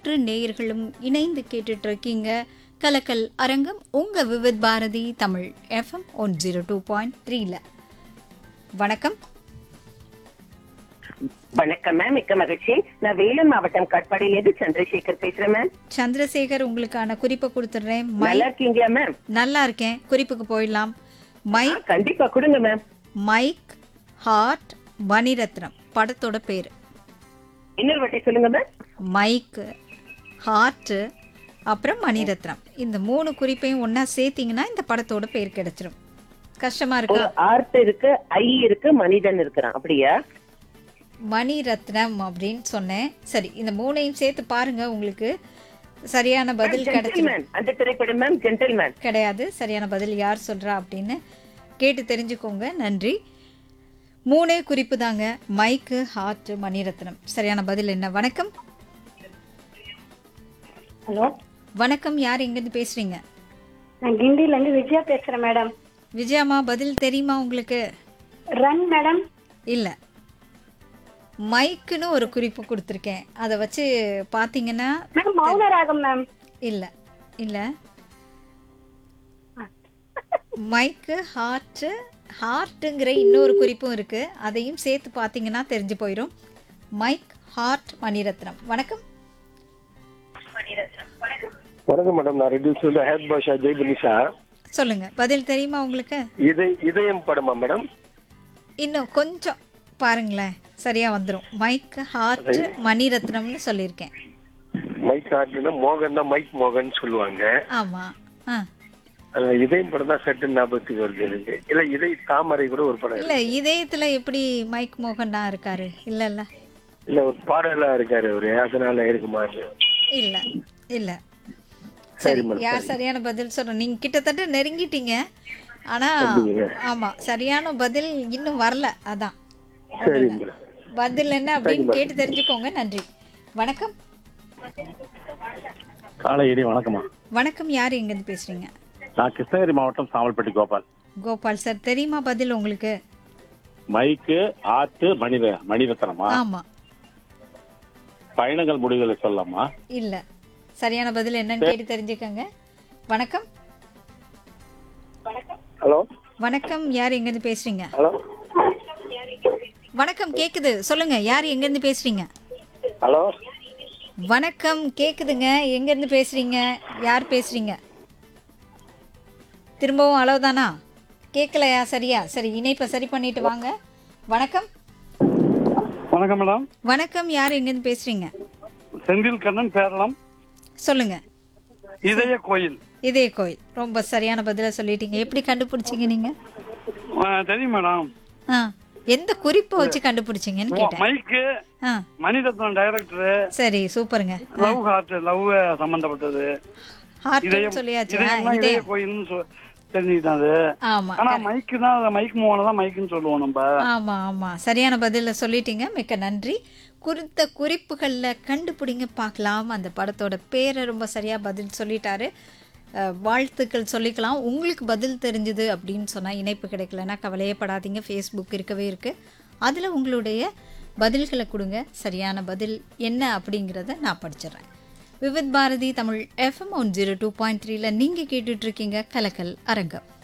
அனைத்து நேயர்களும் இணைந்து கேட்டுட்டு இருக்கீங்க கலக்கல் அரங்கம் உங்க Vividh Bharati Tamil FM one zero two point த்ரீல வணக்கம் வணக்கம் மேம் மிக்க மகிழ்ச்சி நான் வேலூர் மாவட்டம் கட்பாடியிலிருந்து சந்திரசேகர் பேசுறேன் மேம் சந்திரசேகர் உங்களுக்கான குறிப்பை கொடுத்துட்றேன் மை நல்லா இருக்கீங்களா மேம் நல்லா இருக்கேன் குறிப்புக்கு போயிடலாம் மை ஆ, கண்டிப்பா கொடுங்க மேம் மைக் ஹார்ட் மணிரத்னம் படத்தோட பேர் இன்னொரு வாட்டி சொல்லுங்க மேம் மைக்கு ஹார்ட்டு அப்புறம் மணிரத்னம் இந்த மூணு குறிப்பையும் ஒன்றா சேர்த்தீங்கன்னா இந்த படத்தோட பேர் கிடைச்சிரும் கஷ்டமா இருக்கா ஒரு ஆர்ட் இருக்கு ஐ இருக்கு மனிதன் இருக்கிறான் அப்படியா மணிரத்னம் அப்படின்னு சொன்னேன் சரி இந்த மூணையும் சேர்த்து பாருங்க உங்களுக்கு சரியான பதில் கிடைச்சிரும் ஜென்டில்மேன் அந்த திரைப்படம் மேம் ஜென்டில்மேன் கிடையாது சரியான பதில் யார் சொல்றா அப்படின்னு கேட்டு தெரிஞ்சுக்கோங்க நன்றி மூணே குறிப்பு தாங்க மைக்கு ஹார்ட் மணிரத்னம் சரியான பதில் என்ன வணக்கம் ஹலோ வணக்கம் யார் எங்கேருந்து பேசுறீங்க நான் கிண்டில இருந்து விஜயா பேசுறேன் மேடம் விஜயாமா பதில் தெரியுமா உங்களுக்கு ரன் மேடம் இல்லை மைக்குன்னு ஒரு குறிப்பு கொடுத்துருக்கேன் அதை வச்சு பார்த்தீங்கன்னா மேம் மௌனராகம் மேம் இல்லை இல்லை மைக்கு ஹார்ட்டு ஹார்ட்டுங்கிற இன்னொரு குறிப்பும் இருக்குது அதையும் சேர்த்து பார்த்தீங்கன்னா தெரிஞ்சு போயிடும் மைக் ஹார்ட் மணிரத்னம் வணக்கம் வணக்கம் மேடம் நான் ரெடியூஸ் ஹேட் பாஷா ஜெய் பனிஷா சொல்லுங்கள் பதில் தெரியுமா உங்களுக்கு இதை இதயம் படமா மேடம் இன்னும் கொஞ்சம் பாருங்களேன் சரியாக வந்துடும் மைக் ஹார்ட் மணிரத்னம்னு சொல்லியிருக்கேன் மைக் ஆர்ட்னா மோகன் தான் மைக் மோகன் சொல்லுவாங்க ஆமாம் ஆ அஹ் இதயம் படம் தான் சட்டு ஞாபகத்துக்கு வருது எனக்கு இல்ல இதய தாமரை கூட ஒரு படம் இல்லை இதயத்தில் எப்படி மைக் மோகனா இருக்காரு இல்லைல்ல இல்ல ஒரு பாடலா இருக்காரு அவரு அதனால இருக்குமா இல்லை இல்லை சரி சரி, மேடம், யார் சரியான பதில் சொல்கிறோம் நீங்கள் கிட்டத்தட்ட நெருங்கிட்டீங்க ஆனால் அப்படிங்களா? ஆமாம் சரியான பதில் இன்னும் வரல அதான் சரி மேடம் பதில் என்ன அப்படின்னு கேட்டு தெரிஞ்சுக்கோங்க நன்றி வணக்கம் காலை இடி வணக்கம்மா வணக்கம் யார் எங்கேருந்து பேசுகிறீங்க நான் கிருஷ்ணகிரி மாவட்டம் சாமல்பட்டி கோபால் கோபால் சார் தெரியுமா பதில் உங்களுக்கு மைக்கு ஆட்டு மனித மணிரத்னமா ஆமாம் பயணங்கள் முடிவுகளை சொல்லலாமா இல்லை சரியான பதில் என்னன்னு கேட்டு தெரிஞ்சுக்கோங்க வணக்கம் ஹலோ வணக்கம் யார் எங்கேருந்து பேசுகிறீங்க ஹலோ வணக்கம் கேக்குது சொல்லுங்க யார் எங்கேருந்து பேசுறீங்க ஹலோ வணக்கம் கேக்குதுங்க எங்கேருந்து பேசுறீங்க யார் பேசுறீங்க திரும்பவும் அளவு தானா கேட்கலையா சரியா சரி இணைப்பை சரி பண்ணிட்டு வாங்க வணக்கம் வணக்கம் மேடம் வணக்கம் யார் எங்கேருந்து பேசுறீங்க செந்தில் கண்ணன் பேரளம் சொல்லுங்க இதய கோயில் இதே கோயில் ரொம்ப சரியான பதிலை சொல்லிட்டீங்க எப்படி கண்டுபிடிச்சீங்க நீங்க ஆ, தெரியும் மேடம் ஆ எந்த குறிப்பை வச்சு கண்டுபிடிச்சீங்கன்னு கேட்டேன் மைக்கு ஆ மணிரத்னம் டைரக்டர் சரி சூப்பருங்க லவ் ஹார்ட் லவ் சம்பந்தப்பட்டது ஹார்ட்னு இதயம் சொல்லியாச்சு ஆ, இதயம்னா இதய இதயம் கோயில்னு சொ- தெரிஞ்சுக்கிட்டேன் அது ஆமா ஆனா மைக்கு தான் அதை மைக் மோகனை தான் மைக்குன்னு சொல்லுவோம் நம்ம ஆமா ஆமா சரியான பதில சொல்லிட்டீங்க மிக்க நன்றி குறித்த குறிப்புகளில் கண்டுபிடிங்க பார்க்கலாம் அந்த படத்தோட பேரை ரொம்ப சரியாக பதில் சொல்லிட்டாரு அஹ், வாழ்த்துக்கள் சொல்லிக்கலாம் உங்களுக்கு பதில் தெரிஞ்சுது அப்படின்னு சொன்னால் இணைப்பு கிடைக்கலன்னா கவலையே படாதீங்க ஃபேஸ்புக் இருக்கவே இருக்குது அதில் உங்களுடைய பதில்களை கொடுங்க சரியான பதில் என்ன அப்படிங்கிறத நான் படிச்சிடுறேன் Vividh Bharati Tamil FM one zero two point த்ரீல நீங்கள் கேட்டுட்ருக்கீங்க கலக்கல் அரங்கம்